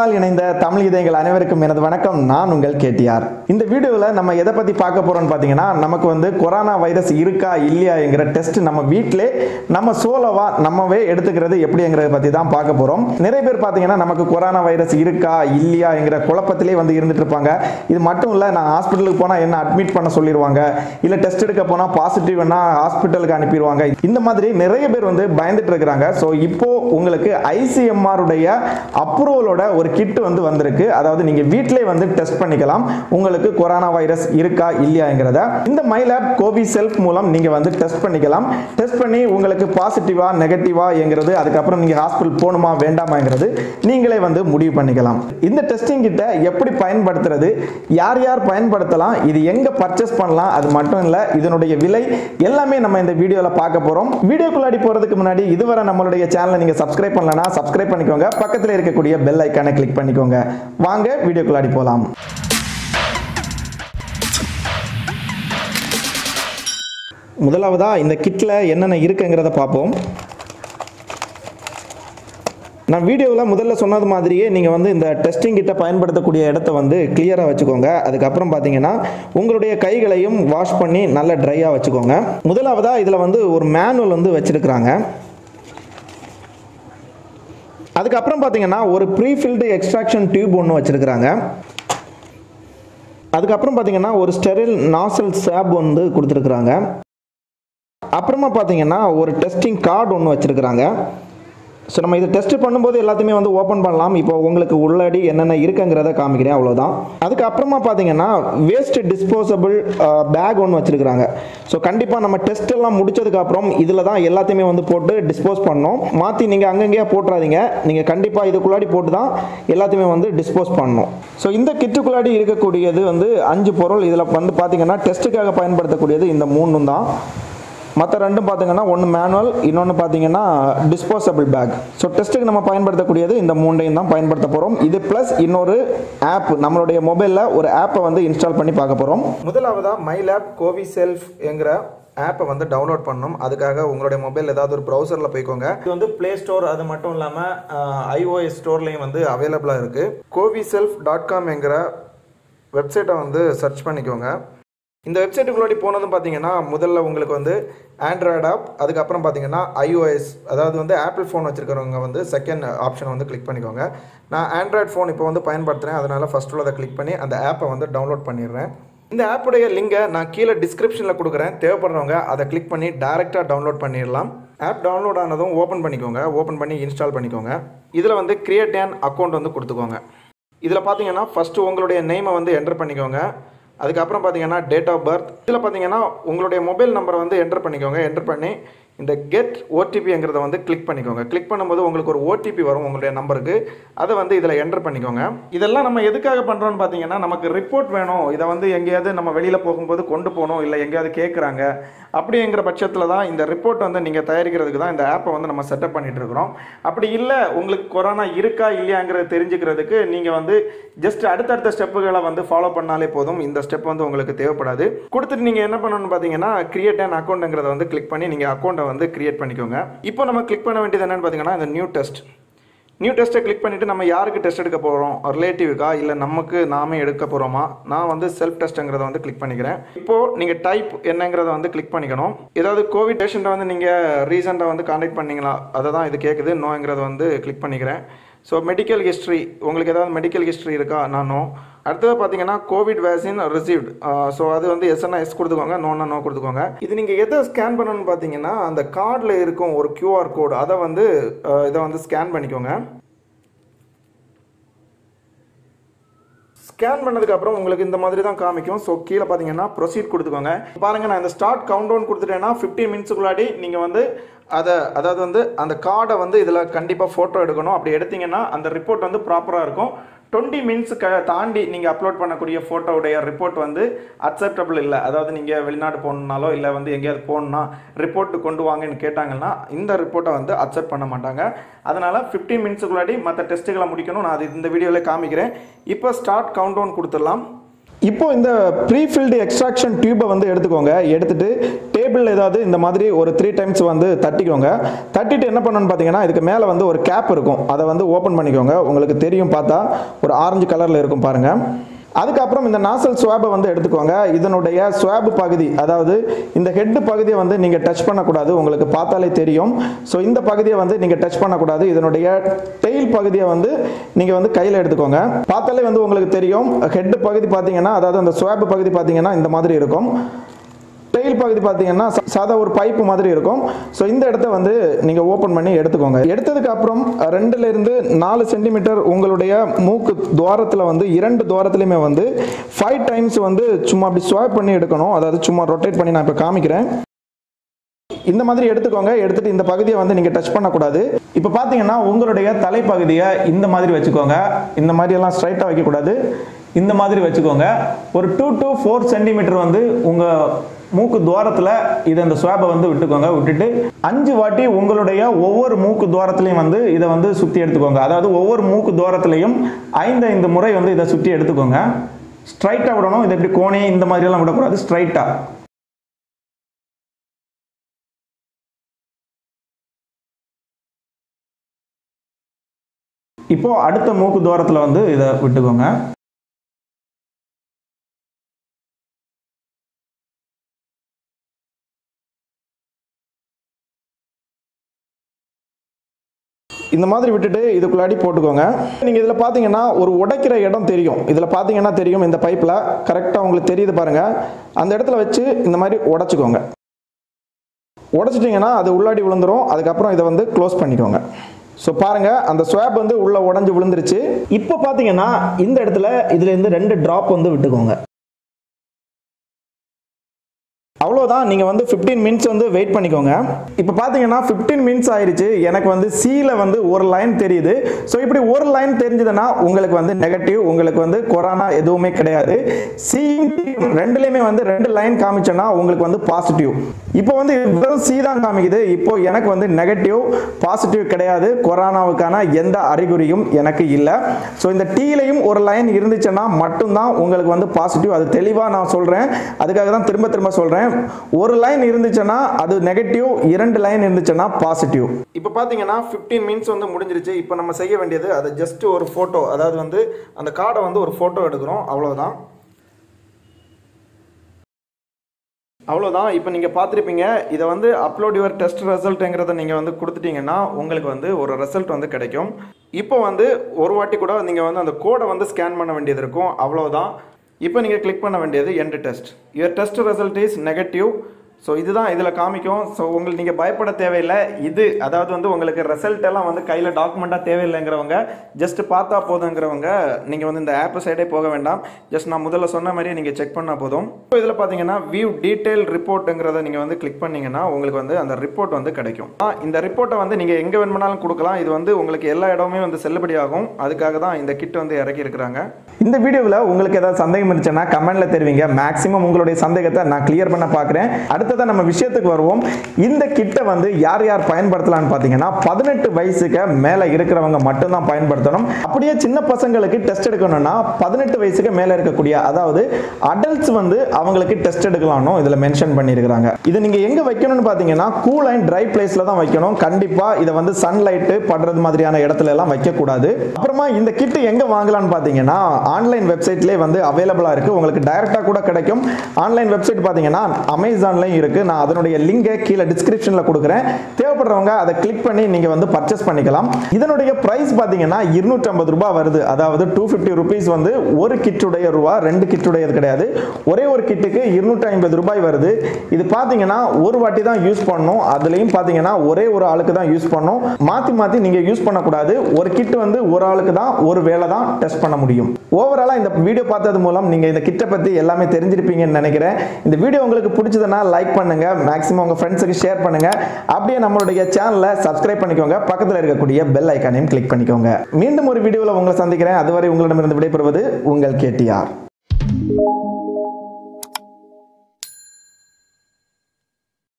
தமிழால் இணைந்த தமிழ் இதயங்கள் அனைவருக்கும் எனது வணக்கம் நான் உங்கள் கேடிஆர் இந்த வீடியோவில் நம்ம எதை பற்றி பார்க்க போறோம்னு பார்த்தீங்கன்னா நமக்கு வந்து கொரோனா வைரஸ் இருக்கா இல்லையா என்கிற டெஸ்ட் நம்ம வீட்டிலே நம்ம சோலோவா நம்மவே எடுத்துக்கிறது எப்படிங்கிறத பற்றி தான் பார்க்க போகிறோம் நிறைய பேர் பார்த்தீங்கன்னா நமக்கு கொரோனா வைரஸ் இருக்கா இல்லையா என்கிற குழப்பத்திலே வந்து இருந்துட்டு இருப்பாங்க இது மட்டும் இல்லை நான் ஹாஸ்பிட்டலுக்கு போனால் என்ன அட்மிட் பண்ண சொல்லிடுவாங்க இல்லை டெஸ்ட் எடுக்க போனால் பாசிட்டிவ்னா ஹாஸ்பிட்டலுக்கு அனுப்பிடுவாங்க இந்த மாதிரி நிறைய பேர் வந்து பயந்துட்டு இருக்கிறாங்க ஸோ இப்போ உங்களுக்கு ஐசிஎம்ஆர் உடைய அப்ரூவலோட ஒரு கிட் வந்து வந்திருக்கு அதாவது நீங்க வீட்டிலே வந்து டெஸ்ட் பண்ணிக்கலாம் உங்களுக்கு கொரோனா வைரஸ் இருக்கா இல்லையாங்கிறத இந்த மைலேப் கோவி செல்ஃப் மூலம் நீங்க வந்து டெஸ்ட் பண்ணிக்கலாம் டெஸ்ட் பண்ணி உங்களுக்கு பாசிட்டிவா நெகட்டிவா என்கிறது அதுக்கப்புறம் நீங்க ஹாஸ்பிட்டல் போகணுமா வேண்டாமாங்கிறது நீங்களே வந்து முடிவு பண்ணிக்கலாம் இந்த டெஸ்டிங் கிட்ட எப்படி பயன்படுத்துறது யார் யார் பயன்படுத்தலாம் இது எங்க பர்ச்சேஸ் பண்ணலாம் அது மட்டும் இல்ல இதனுடைய விலை எல்லாமே நம்ம இந்த வீடியோல பார்க்க போறோம் வீடியோக்குள்ளாடி போறதுக்கு முன்னாடி இதுவரை நம்மளுடைய சேனலை நீங்க சப்ஸ்கிரைப் பண்ணலனா சப்ஸ்கிரைப் பண்ணிக்கோங்க பக்கத்தில் இருக்கக்கூடிய பெல் ஐக்கானை கிளிக் பண்ணிக்கோங்க வாங்க வீடியோக்குள்ளாடி போலாம் முதலாவதா இந்த கிட்ல என்னென்ன இருக்குங்கிறத பார்ப்போம் நான் வீடியோவில் முதல்ல சொன்னது மாதிரியே நீங்கள் வந்து இந்த டெஸ்டிங் கிட்ட பயன்படுத்தக்கூடிய இடத்த வந்து கிளியராக வச்சுக்கோங்க அதுக்கப்புறம் பார்த்தீங்கன்னா உங்களுடைய கைகளையும் வாஷ் பண்ணி நல்லா ட்ரையாக வச்சுக்கோங்க முதலாவதாக இதில் வந்து ஒரு மேனுவல் வந்து வச்சுருக்குறாங்க அதுக்கப்புறம் பார்த்தீங்கன்னா ஒரு ப்ரீஃபில்டு எக்ஸ்ட்ராக்ஷன் டியூப் ஒன்று வச்சுருக்குறாங்க அதுக்கப்புறம் பார்த்தீங்கன்னா ஒரு ஸ்டெரில் நாசல் சேப் வந்து கொடுத்துருக்குறாங்க அப்புறமா பார்த்தீங்கன்னா ஒரு டெஸ்டிங் கார்டு ஒன்று வச்சுருக்குறாங்க ஸோ நம்ம இதை டெஸ்ட் பண்ணும்போது எல்லாத்தையுமே வந்து ஓப்பன் பண்ணலாம் இப்போ உங்களுக்கு உள்ளடி என்னென்ன இருக்குங்கிறத காமிக்கிறேன் அவ்வளோதான் அதுக்கப்புறமா பார்த்தீங்கன்னா வேஸ்ட் டிஸ்போசபிள் பேக் ஒன்று வச்சுருக்குறாங்க ஸோ கண்டிப்பாக நம்ம டெஸ்ட் எல்லாம் முடிச்சதுக்கப்புறம் இதில் தான் எல்லாத்தையுமே வந்து போட்டு டிஸ்போஸ் பண்ணணும் மாற்றி நீங்கள் அங்கங்கேயே போட்டுறாதீங்க நீங்கள் கண்டிப்பாக இதுக்குள்ளாடி போட்டு தான் எல்லாத்தையுமே வந்து டிஸ்போஸ் பண்ணணும் ஸோ இந்த கிட்டுக்குள்ளாடி இருக்கக்கூடியது வந்து அஞ்சு பொருள் இதில் வந்து பார்த்தீங்கன்னா டெஸ்ட்டுக்காக பயன்படுத்தக்கூடியது இந்த மூணும் தான் மற்ற ரெண்டும் பார்த்தீங்கன்னா ஒன்று மேனுவல் இன்னொன்று பார்த்தீங்கன்னா டிஸ்போசபிள் பேக் ஸோ டெஸ்ட்டுக்கு நம்ம பயன்படுத்தக்கூடியது இந்த மூண்டையும் தான் பயன்படுத்த போகிறோம் இது ப்ளஸ் இன்னொரு ஆப் நம்மளுடைய மொபைலில் ஒரு ஆப்பை வந்து இன்ஸ்டால் பண்ணி பார்க்க போகிறோம் முதலாவதாக மை லேப் கோவி செல்ஃப் என்கிற ஆப்பை வந்து டவுன்லோட் பண்ணணும் அதுக்காக உங்களுடைய மொபைல் ஏதாவது ஒரு ப்ரௌசரில் போய்க்கோங்க இது வந்து ப்ளே ஸ்டோர் அது மட்டும் இல்லாமல் ஐஓஎஸ் ஸ்டோர்லேயும் வந்து அவைலபிளாக இருக்குது கோவி செல்ஃப் டாட் காம் என்கிற வெப்சைட்டை வந்து சர்ச் பண்ணிக்கோங்க இந்த வெப்சைட்டுக்குள்ளாடி போனதும் பார்த்தீங்கன்னா முதல்ல உங்களுக்கு வந்து ஆண்ட்ராய்டு ஆப் அதுக்கப்புறம் பார்த்தீங்கன்னா iOS அதாவது வந்து ஆப்பிள் ஃபோன் வச்சுருக்கிறவங்க வந்து செகண்ட் ஆப்ஷனை வந்து கிளிக் பண்ணிக்கோங்க நான் ஆண்ட்ராய்டு ஃபோன் இப்போ வந்து பயன்படுத்துகிறேன் அதனால் ஃபஸ்ட் உள்ளதை கிளிக் பண்ணி அந்த ஆப்பை வந்து டவுன்லோட் பண்ணிடுறேன் இந்த ஆப்புடைய லிங்கை நான் கீழே டிஸ்கிரிப்ஷனில் கொடுக்குறேன் தேவைப்படுறவங்க அதை கிளிக் பண்ணி டேரெக்டாக டவுன்லோட் பண்ணிடலாம் ஆப் டவுன்லோட் ஆனதும் ஓப்பன் பண்ணிக்கோங்க ஓப்பன் பண்ணி இன்ஸ்டால் பண்ணிக்கோங்க இதில் வந்து கிரியேட் an அக்கௌண்ட் வந்து கொடுத்துக்கோங்க இதில் பார்த்தீங்கன்னா ஃபஸ்ட்டு உங்களுடைய நேமை வந்து என்டர் பண்ணிக்கோங்க அதுக்கப்புறம் பார்த்தீங்கன்னா டேட் ஆஃப் பர்த் இதில் பார்த்தீங்கன்னா உங்களுடைய மொபைல் நம்பரை வந்து என்டர் பண்ணிக்கோங்க என்டர் பண்ணி இந்த கெட் ஓடிபிங்கிறத வந்து கிளிக் பண்ணிக்கோங்க கிளிக் பண்ணும்போது உங்களுக்கு ஒரு ஓடிபி வரும் உங்களுடைய நம்பருக்கு அதை வந்து இதில் என்டர் பண்ணிக்கோங்க இதெல்லாம் நம்ம எதுக்காக பண்ணுறோம்னு பார்த்தீங்கன்னா நமக்கு ரிப்போர்ட் வேணும் இதை வந்து எங்கேயாவது நம்ம வெளியில் போகும்போது கொண்டு போகணும் இல்லை எங்கேயாவது கேட்குறாங்க அப்படிங்கிற பட்சத்தில் தான் இந்த ரிப்போர்ட் வந்து நீங்கள் தயாரிக்கிறதுக்கு தான் இந்த ஆப்பை வந்து நம்ம செட்டப் பண்ணிட்டு இருக்கிறோம் அப்படி இல்லை உங்களுக்கு கொரோனா இருக்கா இல்லையாங்கிறது தெரிஞ்சுக்கிறதுக்கு நீங்கள் வந்து ஜஸ்ட் அடுத்தடுத்த ஸ்டெப்புகளை வந்து ஃபாலோ பண்ணாலே போதும் இந்த ஸ்டெப் வந்து உங்களுக்கு தேவைப்படாது கொடுத்துட்டு நீங்கள் என்ன பண்ணணும்னு பார்த்தீங்கன்னா கிரியேட் அன் அக்கௌண்ட்ங்கிறத வந்து கிளிக் பண்ணி நீங்கள் அக்கௌண்ட்டை வந்து கிரியேட் பண்ணிக்கோங்க இப்போ நம்ம கிளிக் பண்ண வேண்டியது என்னன்னு பார்த்தீங்கன்னா இந்த நியூ டெஸ்ட் நியூ டெஸ்ட்டை கிளிக் பண்ணிவிட்டு நம்ம யாருக்கு டெஸ்ட் எடுக்க போகிறோம் ரிலேட்டிவ்க்கா இல்லை நமக்கு நாமே எடுக்க போகிறோமா நான் வந்து செல்ஃப் டெஸ்ட்டுங்கிறத வந்து கிளிக் பண்ணிக்கிறேன் இப்போது நீங்கள் டைப் என்னங்கிறத வந்து கிளிக் பண்ணிக்கணும் ஏதாவது கோவிட் பேஷண்ட்டை வந்து நீங்கள் ரீசெண்டாக வந்து காண்டாக்ட் பண்ணீங்களா அதை தான் இது கேட்குது நோங்கிறத வந்து கிளிக் பண்ணிக்கிறேன் ஸோ மெடிக்கல் ஹிஸ்ட்ரி உங்களுக்கு ஏதாவது மெடிக்கல் ஹிஸ்ட்ரி இருக்கா நான் நோ அடுத்தது பார்த்தீங்கன்னா கோவிட் வேக்சின் ரிசீவ்டு ஸோ அது வந்து எஸ்என்ஆ எஸ் கொடுத்துக்கோங்க நோன்னா நோ கொடுத்துக்கோங்க இது நீங்கள் எதை ஸ்கேன் பண்ணணும்னு பார்த்தீங்கன்னா அந்த கார்டில் இருக்கும் ஒரு QR கோடு அதை வந்து அஹ், இதை வந்து ஸ்கேன் பண்ணிக்கோங்க ஸ்கேன் பண்ணதுக்கு அப்புறம் உங்களுக்கு இந்த மாதிரி தான் காமிக்கும் ஸோ கீழே பார்த்தீங்கன்னா ப்ரொசீட் கொடுத்துக்கோங்க பாருங்க நான் இந்த ஸ்டார்ட் கவுண்ட் டவுன் கொடுத்துட்டேன்னா ஃபிஃப்டீன் மினிட்ஸுக்குள்ளாடி நீங்கள் வந்து அதை அதாவது வந்து அந்த கார்டை வந்து இதில் கண்டிப்பாக ஃபோட்டோ எடுக்கணும் அப்படி எடுத்தீங்கன்னா அந்த ரிப்போர்ட் வந்து ப்ராப்பராக இருக்கும் டுவெண்ட்டி மினிட்ஸ் க தாண்டி நீங்கள் அப்லோட் பண்ணக்கூடிய ஃபோட்டோவுடைய ரிப்போர்ட் வந்து அக்செப்டபிள் இல்லை அதாவது நீங்கள் வெளிநாடு போகணுன்னாலோ இல்லை வந்து எங்கேயாவது போகணுன்னா ரிப்போர்ட் கொண்டு வாங்கன்னு கேட்டாங்கன்னா இந்த ரிப்போர்ட்டை வந்து அக்செப்ட் பண்ண மாட்டாங்க அதனால் ஃபிஃப்டீன் மினிட்ஸுக்குள்ளாடி மற்ற டெஸ்ட்டுகளை முடிக்கணும் நான் அது இந்த வீடியோவில் காமிக்கிறேன் இப்போ ஸ்டார்ட் கவுண்ட் டவுன் கொடுத்துடலாம் இப்போ இந்த ப்ரீஃபில்டு எக்ஸ்ட்ராக்ஷன் டியூப்பை வந்து எடுத்துக்கோங்க எடுத்துட்டு டேபிள் ஏதாவது இந்த மாதிரி ஒரு த்ரீ டைம்ஸ் வந்து தட்டிக்கோங்க தட்டிட்டு என்ன பண்ணணும்னு பார்த்தீங்கன்னா இதுக்கு மேலே வந்து ஒரு கேப் இருக்கும் அதை வந்து ஓப்பன் பண்ணிக்கோங்க உங்களுக்கு தெரியும் பார்த்தா ஒரு ஆரஞ்சு கலரில் இருக்கும் பாருங்க அதுக்கப்புறம் இந்த நாசல் ஸ்வாபை வந்து எடுத்துக்கோங்க இதனுடைய ஸ்வாப் பகுதி அதாவது இந்த ஹெட் பகுதியை வந்து நீங்கள் டச் பண்ணக்கூடாது உங்களுக்கு பார்த்தாலே தெரியும் ஸோ இந்த பகுதியை வந்து நீங்கள் டச் பண்ணக்கூடாது இதனுடைய டெயில் பகுதியை வந்து நீங்கள் வந்து கையில் எடுத்துக்கோங்க பார்த்தாலே வந்து உங்களுக்கு தெரியும் ஹெட் பகுதி பார்த்தீங்கன்னா அதாவது அந்த ஸ்வாப் பகுதி பார்த்தீங்கன்னா இந்த மாதிரி இருக்கும் டெயில் பகுதி பார்த்தீங்கன்னா சா- சாதா ஒரு பைப்பு மாதிரி இருக்கும் ஸோ இந்த இடத்த வந்து நீங்கள் ஓப்பன் பண்ணி எடுத்துக்கோங்க எடுத்ததுக்கு அப்புறம் ரெண்டுல இருந்து நாலு சென்டிமீட்டர் உங்களுடைய மூக்கு துவாரத்தில் வந்து இரண்டு துவாரத்துலையுமே வந்து ஃபைவ் டைம்ஸ் வந்து சும்மா அப்படி ஸ்வாப் பண்ணி எடுக்கணும் அதாவது சும்மா ரொட்டேட் பண்ணி நான் இப்போ காமிக்கிறேன் இந்த மாதிரி எடுத்துக்கோங்க எடுத்துட்டு இந்த பகுதியை வந்து நீங்க டச் பண்ணக்கூடாது இப்போ பார்த்தீங்கன்னா உங்களுடைய தலைப்பகுதியை இந்த மாதிரி வச்சுக்கோங்க இந்த மாதிரி எல்லாம் ஸ்ட்ரைட்டாக வைக்கக்கூடாது இந்த மாதிரி வச்சுக்கோங்க ஒரு டூ டு ஃபோர் சென்டிமீட்டர் வந்து உங்க மூக்கு துவாரத்தில் இதை இந்த ஸ்வாபை வந்து விட்டுக்கோங்க விட்டுட்டு அஞ்சு வாட்டி உங்களுடைய ஒவ்வொரு மூக்கு துவாரத்துலையும் வந்து இதை வந்து சுற்றி எடுத்துக்கோங்க அதாவது ஒவ்வொரு மூக்கு துவாரத்துலையும் ஐந்து ஐந்து முறை வந்து இதை சுற்றி எடுத்துக்கோங்க ஸ்ட்ரைட்டாக விடணும் இதை இப்படி கோணி இந்த மாதிரியெல்லாம் விடக்கூடாது ஸ்ட்ரைட்டாக இப்போ அடுத்த மூக்கு துவாரத்தில் வந்து இதை விட்டுக்கோங்க இந்த மாதிரி விட்டுட்டு இதுக்குள்ளாடி போட்டுக்கோங்க நீங்கள் இதில் பார்த்தீங்கன்னா ஒரு உடைக்கிற இடம் தெரியும் இதில் பார்த்தீங்கன்னா தெரியும் இந்த பைப்பில் கரெக்டாக உங்களுக்கு தெரியுது பாருங்கள் அந்த இடத்துல வச்சு இந்த மாதிரி உடைச்சிக்கோங்க உடைச்சிட்டிங்கன்னா அது உள்ளாடி விழுந்துரும் அதுக்கப்புறம் இதை வந்து க்ளோஸ் பண்ணிக்கோங்க ஸோ பாருங்க அந்த ஸ்வாப் வந்து உள்ள உடஞ்சி விழுந்துருச்சு இப்போ பார்த்தீங்கன்னா இந்த இடத்துல இதுல இருந்து ரெண்டு டிராப் வந்து விட்டுக்கோங்க அவ்வளோதான் நீங்கள் வந்து 15 மினிட்ஸ் வந்து வெயிட் பண்ணிக்கோங்க இப்போ பார்த்தீங்கன்னா 15 மினிட்ஸ் ஆயிருச்சு எனக்கு வந்து சியில் வந்து ஒரு லைன் தெரியுது ஸோ இப்படி ஒரு லைன் தெரிஞ்சதுன்னா உங்களுக்கு வந்து நெகட்டிவ் உங்களுக்கு வந்து கொரோனா எதுவுமே கிடையாது சி ரெண்டுலேயுமே வந்து ரெண்டு லைன் காமிச்சோன்னா உங்களுக்கு வந்து பாசிட்டிவ் இப்போ வந்து வெறும் சி தான் காமிக்குது இப்போ எனக்கு வந்து நெகட்டிவ் பாசிட்டிவ் கிடையாது கொரோனாவுக்கான எந்த அறிகுறியும் எனக்கு இல்லை ஸோ இந்த டீலையும் ஒரு லைன் இருந்துச்சுன்னா மட்டும்தான் உங்களுக்கு வந்து பாசிட்டிவ் அது தெளிவாக நான் சொல்கிறேன் அதுக்காக தான் திரும்ப திரும்ப சொல்கிறேன் ஒரு லைன் இருந்துச்சுன்னா அது நெகட்டிவ் இரண்டு லைன் இருந்துச்சுன்னா பாசிட்டிவ் இப்போ பார்த்தீங்கன்னா 15 மினிட்ஸ் வந்து முடிஞ்சிருச்சு இப்போ நம்ம செய்ய வேண்டியது அது ஜஸ்ட் ஒரு ஃபோட்டோ அதாவது வந்து அந்த கார்டை வந்து ஒரு ஃபோட்டோ எடுக்கிறோம் அவ்வளோதான் அவ்வளோதான் இப்போ நீங்கள் பார்த்துருப்பீங்க இதை வந்து அப்லோட் யுவர் டெஸ்ட் ரிசல்ட்டுங்கிறத நீங்கள் வந்து கொடுத்துட்டீங்கன்னா உங்களுக்கு வந்து ஒரு ரிசல்ட் வந்து கிடைக்கும் இப்போ வந்து ஒரு வாட்டி கூட நீங்கள் வந்து அந்த கோடை வந்து ஸ்கேன் பண்ண வேண்டியது இருக்கும் அவ்வளோதான் இப்போ நீங்கள் கிளிக் பண்ண வேண்டியது end test your test result is negative so இதுதான் இதில் காமிக்கும் ஸோ உங்களுக்கு நீங்கள் பயப்பட தேவையில்லை இது அதாவது வந்து உங்களுக்கு ரிசல்ட் எல்லாம் வந்து கையில் டாக்குமெண்ட்டாக தேவையில்லைங்கிறவங்க ஜஸ்ட் பார்த்தா போதுங்கிறவங்க நீங்கள் வந்து இந்த ஆப் சைடே போக வேண்டாம் ஜஸ்ட் நான் முதல்ல சொன்ன மாதிரியே நீங்கள் செக் பண்ணால் போதும் இப்போ இதில் பார்த்தீங்கன்னா வியூ டீடைல் ரிப்போர்ட்டுங்கிறத நீங்கள் வந்து கிளிக் பண்ணீங்கன்னா உங்களுக்கு வந்து அந்த ரிப்போர்ட் வந்து கிடைக்கும் ஆ, இந்த ரிப்போர்ட்டை வந்து நீங்கள் எங்கே வேணுமானாலும் கொடுக்கலாம் இது வந்து உங்களுக்கு எல்லா இடமுமே வந்து செல்லுபடியாகும் அதுக்காக தான் இந்த கிட் வந்து இறக்கி இருக்கிறாங்க இந்த வீடியோவில் உங்களுக்கு ஏதாவது சந்தேகம் இருந்துச்சுன்னா கமெண்ட்ல தெரிவிங்க மேக்ஸிமம் உங்களுடைய சந்தேகத்தை நான் கிளியர் பண்ண பார்க்குறேன் அடுத்ததான் நம்ம விஷயத்துக்கு வருவோம் இந்த கிட்டை வந்து யார் யார் பயன்படுத்தலாம்னு பார்த்தீங்கன்னா பதினெட்டு வயசுக்கு மேலே இருக்கிறவங்க மட்டும்தான் பயன்படுத்தணும் அப்படியே சின்ன பசங்களுக்கு டெஸ்ட் எடுக்கணும்னா பதினெட்டு வயசுக்கு மேலே இருக்கக்கூடிய அதாவது அடல்ட்ஸ் வந்து அவங்களுக்கு டெஸ்ட் எடுக்கலாம்னு இதில் மென்ஷன் பண்ணியிருக்கிறாங்க இது நீங்கள் எங்கே வைக்கணும்னு பார்த்தீங்கன்னா கூல் அண்ட் ட்ரை பிளேஸில் தான் வைக்கணும் கண்டிப்பாக இதை வந்து சன்லைட்டு படுறது மாதிரியான இடத்துல எல்லாம் வைக்கக்கூடாது அப்புறமா இந்த கிட்டு எங்கே வாங்கலாம்னு பார்த்தீங்கன்னா ஆன்லைன் வெப்சைட்லேயே வந்து அவைலபிளாக இருக்குது உங்களுக்கு டைரெக்டாக கூட கிடைக்கும் ஆன்லைன் வெப்சைட் பார்த்தீங்கன்னா அமேசான்லையும் இருக்குது நான் அதனுடைய லிங்கை கீழே டிஸ்கிரிப்ஷனில் கொடுக்குறேன் தேவைப்படுறவங்க அதை கிளிக் பண்ணி நீங்கள் வந்து பர்ச்சேஸ் பண்ணிக்கலாம் இதனுடைய ப்ரைஸ் பார்த்தீங்கன்னா இருநூற்றம்பது ரூபாய் வருது அதாவது டூ ஃபிஃப்டி ருபீஸ் வந்து ஒரு கிட்டுடைய ரூபா ரெண்டு கிட்டுடையது கிடையாது ஒரே ஒரு கிட்டுக்கு இருநூற்றி ஐம்பது ரூபாய் வருது இது பார்த்தீங்கன்னா ஒரு வாட்டி தான் யூஸ் பண்ணணும் அதுலேயும் பார்த்தீங்கன்னா ஒரே ஒரு ஆளுக்கு தான் யூஸ் பண்ணணும் மாற்றி மாற்றி நீங்கள் யூஸ் பண்ணக்கூடாது ஒரு கிட் வந்து ஒரு ஆளுக்கு தான் ஒரு வேலை தான் டெஸ்ட் பண்ண முடியும் ஓவராலாக இந்த வீடியோ பார்த்தது மூலம் நீங்கள் இந்த கிட்டை பற்றி எல்லாமே தெரிஞ்சிருப்பீங்கன்னு நினைக்கிறேன் இந்த வீடியோ உங்களுக்கு பிடிச்சதுன்னா லைக் பண்ணுங்க மேக்ஸிமம் உங்கள் ஃப்ரெண்ட்ஸுக்கு ஷேர் பண்ணுங்க அப்படியே நம்மளுடைய சேனலை சப்ஸ்கிரைப் பண்ணிக்கோங்க பக்கத்தில் இருக்கக்கூடிய பெல் ஐக்கானையும் கிளிக் பண்ணிக்கோங்க மீண்டும் ஒரு வீடியோவில் உங்களை சந்திக்கிறேன் அதுவரை உங்களிடமிருந்து விடைபெறுவது உங்கள் கேடிஆர்